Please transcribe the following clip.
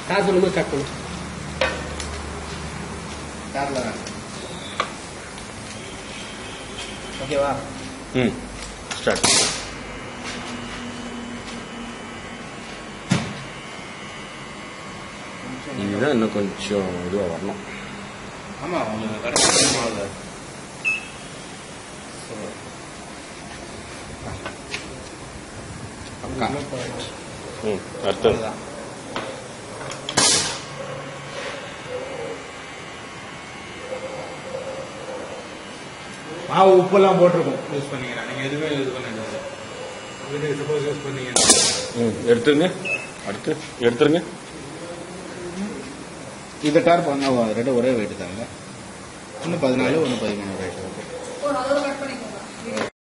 காசு சொல்லும்போது ஸ்டார்ட் பண்ணு கார்ல ஓகேவா ம் ஸ்டார்ட் இதுதான் இன்னும் கொஞ்சம் இதுவாக வரணும் ஆமா அவங்க கடைசி மாவுல அக்கா ம் அடுத்தது அவ்வளவுதான் மாவு உப்பெல்லாம் போட்டிருக்கும் யூஸ் பண்ணிக்கிறேன் நீங்க எதுவுமே யூஸ் பண்ணிடுங்க வீட்டுக்கு சப்போஸ் யூஸ் பண்ணீங்க ம் எடுத்துருங்க அடுத்து எடுத்துருங்க இந்த டார் பண்ண ரெண்டும் ஒரே வெயிட் தாங்க ஒன்று பதினாலு ஒன்று பதிமூணு ரைட் ஓகே ஒரு அதோட கட் பண்ணிக்கோ